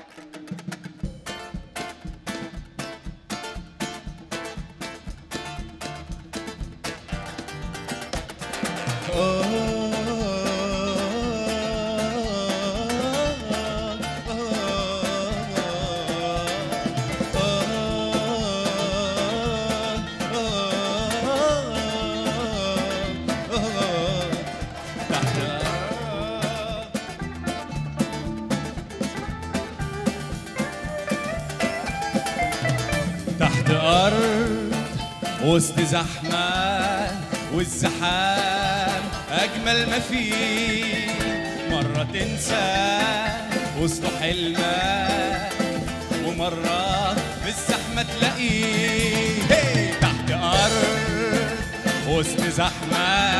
تحت أرض وسط زحمة والزحام أجمل ما فيه مرة تنسى وسط حلمك ومرة في الزحمة تلاقيه هي تحت أرض وسط زحمة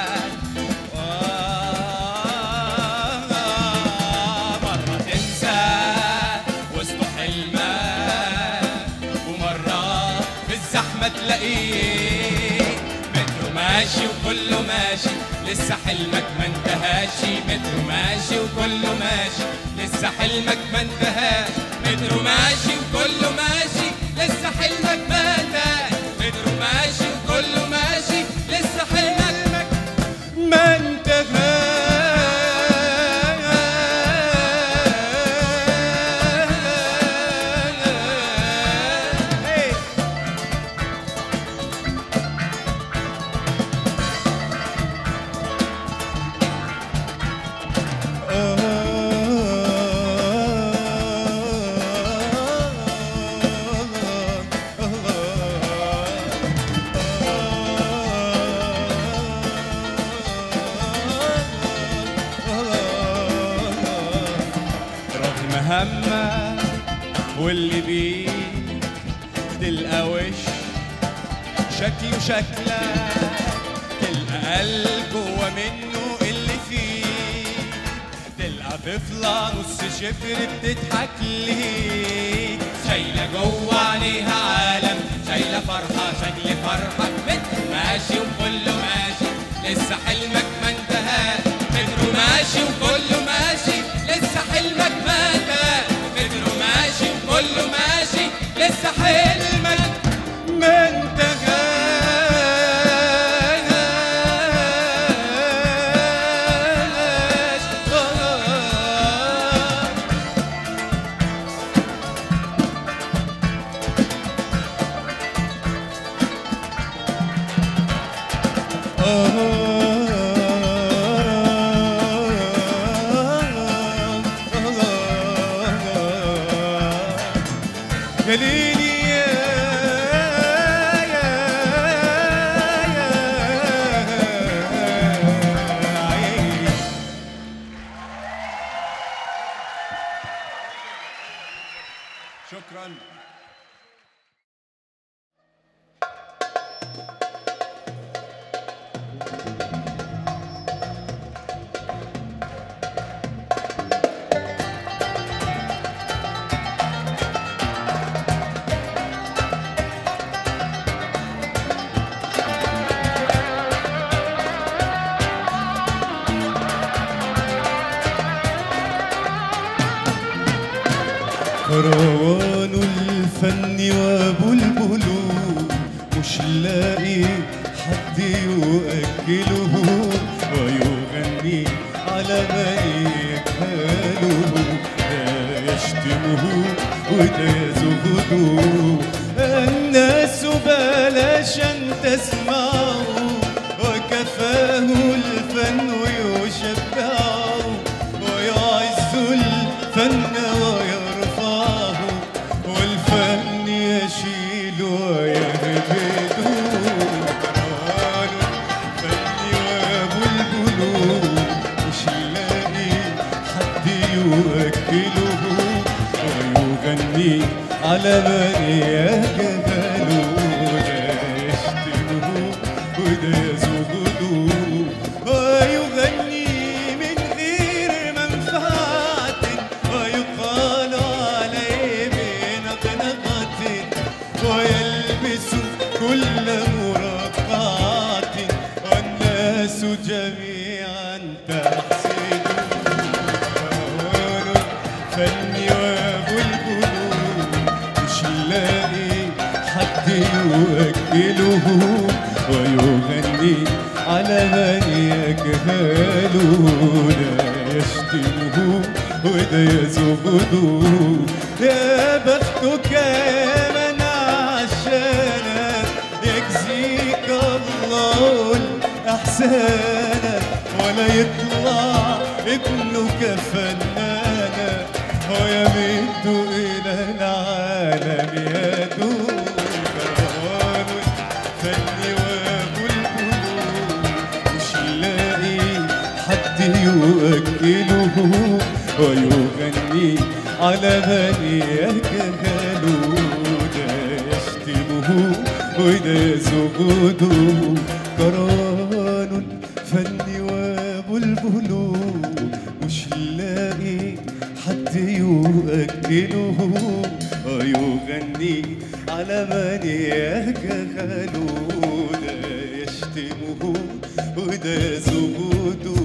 آه، مرة تنسى وسط حلمك ومرة في الزحمة تلاقيه مترو ماشي وكله ماشي لسه حلمك ما انتهاش مترو ماشي وكله ماشي لسه حلمك ما انتهاش مترو ماشي وكله ماشي لسه حلمك ما انتهاش مترو ماشي وكله ماشي لسه حلمك ما انتهاش رغم همك واللي بيه تلقى وش شكله شكلك تلقى قلب جوا منه اللي فيه تلقى طفلة نص شفر بتضحك ليك شايلة جوا عينيها عالم شايلة فرحة شكل فرحك متر ماشي وكله ماشي لسه حلمك ما انتهاش مترو ماشي وكله ماشي لسه حلمك ما انتهاش مترو ماشي وكله ماشي لسه حلمك ما انتهاش يا ليلي يا يا يا عيني شكرا كروان الفن وابو البلوغ مش لاقي حد يؤكله ويغني على من يجهله لا يشتمه وده يزغده الناس بلاش ان تسمعه وكفاه الفن يشبعه ويعز الفن ويرفعه والفن يشيل ويهبده قرار الفن وابو البلوغ مش لاقي حد يوكله ويغني على من يجهله لا يشتمه وده يزغده ويغني من غير منفعة ويقال عليه بنقنقة ويلبس كل مرقعة والناس جميعا تحسده فن وابو يؤكله ويغني على من يجهله لا يشتمه وده يزغده يا بختك يا من عشانك يجزيك الله الإحسان ولا يطلع ابنك فنانا ويمد إلى العالم يده كروان الفن وابو القلوب مش لاقي حد يؤكله ويغني على من يجهله ده يشتمه وده يزغده كران فن وابو البلوغ مش لاقي حد يؤكله ويغني على من يجهله ده يشتمه وده يزغده